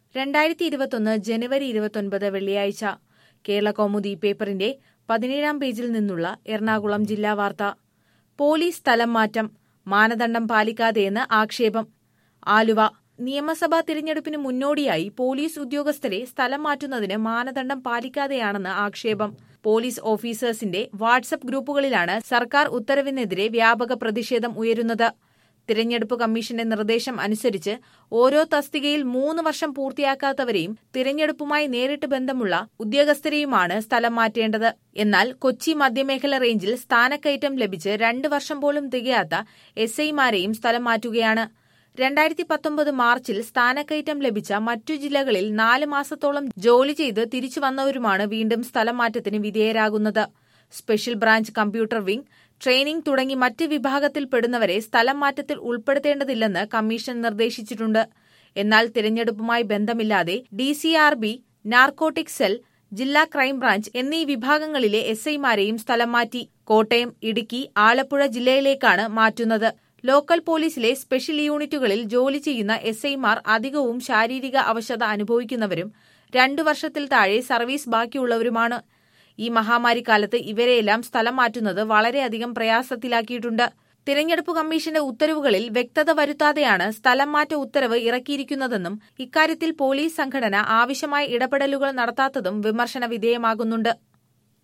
രണ്ടായിരത്തി ഇരുപത്തൊന്ന് ജനുവരി ഇരുപത്തൊൻപത് വെള്ളിയാഴ്ച കേരള കൗമുദി പേപ്പറിന്റെ പതിനേഴാം പേജിൽ നിന്നുള്ള എറണാകുളം ജില്ലാ വാർത്ത പോലീസ് സ്ഥലം മാറ്റം മാനദണ്ഡം പാലിക്കാതെയെന്ന് ആക്ഷേപം ആലുവ നിയമസഭാ തിരഞ്ഞെടുപ്പിന് മുന്നോടിയായി പോലീസ് ഉദ്യോഗസ്ഥരെ സ്ഥലം മാറ്റുന്നതിന് മാനദണ്ഡം പാലിക്കാതെയാണെന്ന് ആക്ഷേപം പോലീസ് ഓഫീസേഴ്സിന്റെ വാട്സപ്പ് ഗ്രൂപ്പുകളിലാണ് സർക്കാർ ഉത്തരവിനെതിരെ വ്യാപക പ്രതിഷേധം ഉയരുന്നത് തിരഞ്ഞെടുപ്പ് കമ്മീഷന്റെ നിർദ്ദേശം അനുസരിച്ച് ഓരോ തസ്തികയിൽ മൂന്ന് വർഷം പൂർത്തിയാക്കാത്തവരെയും തിരഞ്ഞെടുപ്പുമായി നേരിട്ട് ബന്ധമുള്ള ഉദ്യോഗസ്ഥരെയുമാണ് സ്ഥലം മാറ്റേണ്ടത് എന്നാൽ കൊച്ചി മധ്യമേഖല റേഞ്ചിൽ സ്ഥാനക്കയറ്റം ലഭിച്ച് രണ്ട് വർഷം പോലും തികയാത്ത എസ് ഐമാരെയും സ്ഥലം മാറ്റുകയാണ് രണ്ടായിരത്തി പത്തൊമ്പത് മാർച്ചിൽ സ്ഥാനക്കയറ്റം ലഭിച്ച മറ്റു ജില്ലകളിൽ നാല് മാസത്തോളം ജോലി ചെയ്ത് തിരിച്ചു വന്നവരുമാണ് വീണ്ടും സ്ഥലം മാറ്റത്തിന് വിധേയരാകുന്നത് special branch computer wing training തുടങ്ങി മറ്റ് വിഭാഗത്തിൽപ്പെടുന്നവരെ സ്ഥലം മാറ്റത്തിൽ ഉൾപ്പെടുത്തേണ്ടതില്ലെന്ന് കമ്മീഷൻ നിർദ്ദേശിച്ചിട്ടുണ്ട് എന്നാൽ തിരഞ്ഞെടുപ്പുമായി ബന്ധമില്ലാതെ D C R B narcotic cell ജില്ലാ ക്രൈംബ്രാഞ്ച് എന്നീ വിഭാഗങ്ങളിലെ എസ് ഐമാരെയും സ്ഥലം മാറ്റി കോട്ടയം ഇടുക്കി ആലപ്പുഴ ജില്ലയിലേക്കാണ് മാറ്റുന്നത് ലോക്കൽ പോലീസിലെ സ്പെഷ്യൽ യൂണിറ്റുകളിൽ ജോലി ചെയ്യുന്ന എസ് ഐമാർ അധികവും ശാരീരിക അവശത അനുഭവിക്കുന്നവരും രണ്ടു വർഷത്തിൽ താഴെ സർവീസ് ബാക്കിയുള്ളവരുമാണ് ഈ മഹാമാരി കാലത്ത് ഇവരെയെല്ലാം സ്ഥലം മാറ്റുന്നത് വളരെയധികം പ്രയാസത്തിലാക്കിയിട്ടുണ്ട് തിരഞ്ഞെടുപ്പ് കമ്മീഷന്റെ ഉത്തരവുകളിൽ വ്യക്തത വരുത്താതെയാണ് സ്ഥലം മാറ്റ ഉത്തരവ് ഇറക്കിയിരിക്കുന്നതെന്നും ഇക്കാര്യത്തിൽ പോലീസ് സംഘടന ആവശ്യമായ ഇടപെടലുകൾ നടത്താത്തതും വിമർശന വിധേയമാകുന്നുണ്ട്